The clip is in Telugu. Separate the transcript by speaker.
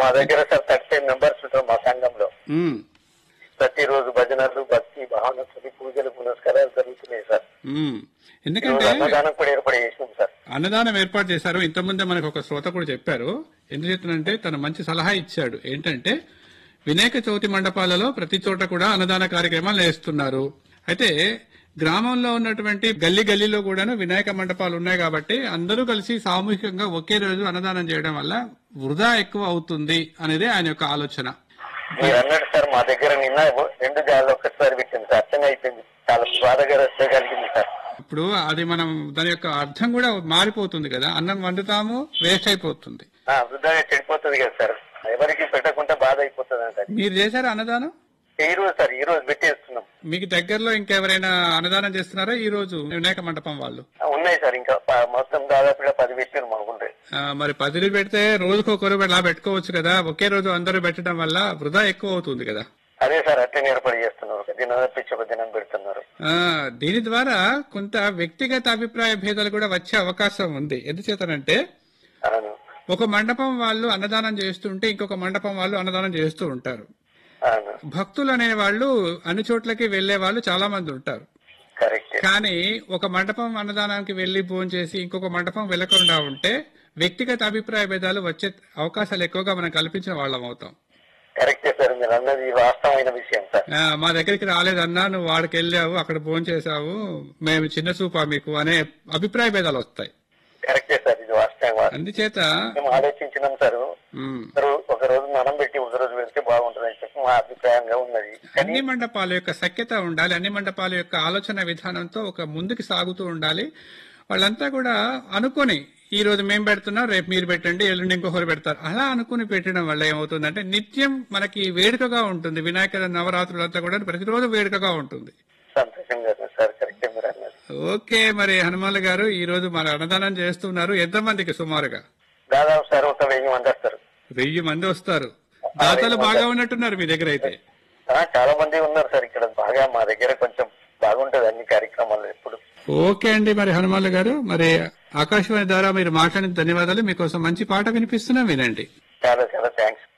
Speaker 1: మా దగ్గర సార్ థర్టీ ఫైవ్ మెంబర్స్ ఉంటారు మా సంఘంలో
Speaker 2: ఉమ్,
Speaker 1: ప్రతిరోజు భజనలు భక్తి భావనతులు పూజలు పునస్కారాలు జరుగుతున్నాయి సార్
Speaker 2: ఉమ్.
Speaker 1: ఈరోజు
Speaker 2: ఎందుకంటే
Speaker 1: అన్నదానం కూడా ఏర్పాటు చేసినాం సార్
Speaker 2: అన్నదానం ఏర్పాటు చేశారు ఇంతకుముందే మనకు ఒక శ్రోత కూడా చెప్పారు ఎందుచేతనంటే తను మంచి సలహా ఇచ్చాడు ఏంటంటే వినాయక చవితి మండపాలలో ప్రతి చోట కూడా అన్నదాన కార్యక్రమాలు చేస్తున్నారు అయితే గ్రామంలో ఉన్నటువంటి గల్లీ గల్లీలో కూడాను వినాయక మండపాలు ఉన్నాయి కాబట్టి అందరూ కలిసి సామూహికంగా ఒకే రోజు అన్నదానం చేయడం వల్ల వృధా ఎక్కువ అవుతుంది అనేది ఆయన యొక్క ఆలోచన
Speaker 1: మీరు అన్నట్టు సార్ మా దగ్గర నిన్న రెండు జాలు ఒక్కసారి పెట్టింది సార్ అర్థంగా అయిపోయింది చాలా బాధగా కలిగింది సార్
Speaker 2: ఇప్పుడు అది మనం దాని యొక్క అర్థం కూడా మారిపోతుంది కదా అన్నం వండుతాము వేస్ట్ అయిపోతుంది
Speaker 1: ఆ, వృద్ధాగా చెడిపోతుంది కదా సార్ ఎవరికి పెట్టకుండా బాధ అయిపోతుంది అంట
Speaker 2: మీరు చేశారా అన్నదానం
Speaker 1: ఈ రోజు సార్ ఈ రోజు పెట్టేస్తున్నాం
Speaker 2: మీకు దగ్గరలో ఇంకెవరైనా అన్నదానం చేస్తున్నారా ఈ రోజు వినాయక మండపం వాళ్ళు
Speaker 1: ఆ, ఉన్నాయి సార్ ఇంకా ప- మొత్తం దాదాపుగా పది పెట్టారు మాకుంటే
Speaker 2: ఆ, మరి పదిలు పెడితే రోజుకు ఒకరు అలా పెట్టుకోవచ్చు కదా ఒకే రోజు అందరూ పెట్టడం వల్ల వృధా ఎక్కువ అవుతుంది కదా
Speaker 1: అదే సార్ అట్లనే ఏర్పాటు చేస్తున్నారు ఒక దినం తప్పించి ఒక దినం పెడుతున్నారు
Speaker 2: ఆ, దీని ద్వారా కొంత వ్యక్తిగత అభిప్రాయ భేదాలు కూడా వచ్చే అవకాశం ఉంది ఎందుచేతనంటే
Speaker 1: అవును
Speaker 2: ఒక మండపం వాళ్ళు అన్నదానం చేస్తుంటే ఇంకొక మండపం వాళ్ళు అన్నదానం చేస్తూ ఉంటారు
Speaker 1: అవును
Speaker 2: భక్తులు అనే వాళ్ళు అన్ని చోట్లకి వెళ్లే వాళ్ళు చాలా మంది ఉంటారు
Speaker 1: కరెక్ట్
Speaker 2: కానీ ఒక మండపం అన్నదానానికి వెళ్లి భోజనం చేసి ఇంకొక మండపం వెళ్లకుండా ఉంటే వ్యక్తిగత అభిప్రాయ భేదాలు వచ్చే అవకాశాలు ఎక్కువగా మనం కల్పించిన వాళ్ళం అవుతాం
Speaker 1: కరెక్టే సార్ మీరు అన్నది వాస్తవమైన విషయం సార్
Speaker 2: ఆ, మా దగ్గరికి రాలేదన్నా నువ్వు వాడికి వెళ్ళావు అక్కడ భోజనం చేసావు మేము చిన్న చూపా మీకు అనే అభిప్రాయ భేదాలు వస్తాయి
Speaker 1: కరెక్టే సార్ ఇది వాస్తవం
Speaker 2: అందుచేత
Speaker 1: మేము ఆలోచించినాం సార్
Speaker 2: ఉమ్,
Speaker 1: ఒకరో- ఒక రోజు మనం పెట్టి ఒక రోజు పెడితే బాగుంటుందని చెప్పి మా అభిప్రాయంగా ఉన్నది కానీ
Speaker 2: అన్ని మండపాల యొక్క సఖ్యత ఉండాలి అన్ని మండపాల యొక్క ఆలోచన విధానంతో ఒక ముందుకు సాగుతూ ఉండాలి వాళ్ళంతా కూడా అనుకొని ఈ రోజు మేము పెడుతున్నాం రేపు మీరు పెట్టండి ఎల్లుండి ఇంకొకరు పెడతారు అలా అనుకుని పెట్టడం వల్ల ఏమవుతుందంటే నిత్యం మనకి వేడుకగా ఉంటుంది వినాయక నవరాత్రులంతా కూడా ప్రతిరోజు వేడుకగా ఉంటుంది
Speaker 1: సంతోషంగా ఉంది సార్ కరెక్టే మీరు అన్నది
Speaker 2: ఓకే మరి హనుమాన్ గారు ఈ రోజు మన అన్నదానం చేస్తున్నారు ఎంతమందికి సుమారుగా
Speaker 1: దాదాపు సార్ ఒక వెయ్యి మంది వస్తారు
Speaker 2: వెయ్యి మంది వస్తారు దాతలు బాగా ఉన్నట్టున్నారు మీ దగ్గర అయితే
Speaker 1: ఆ, చాలా మంది ఉన్నారు సార్ ఇక్కడ బాగా మా దగ్గర కొంచెం బాగుంటది అన్ని కార్యక్రమాలు ఎప్పుడు
Speaker 2: ఓకే అండి మరి హనుమాన్ల గారు మరి ఆకాశవాణి ద్వారా మీరు మాట్లాడిన ధన్యవాదాలు మీకోసం మంచి పాట వినిపిస్తున్నా వినండి
Speaker 1: చాలా చాలా థ్యాంక్స్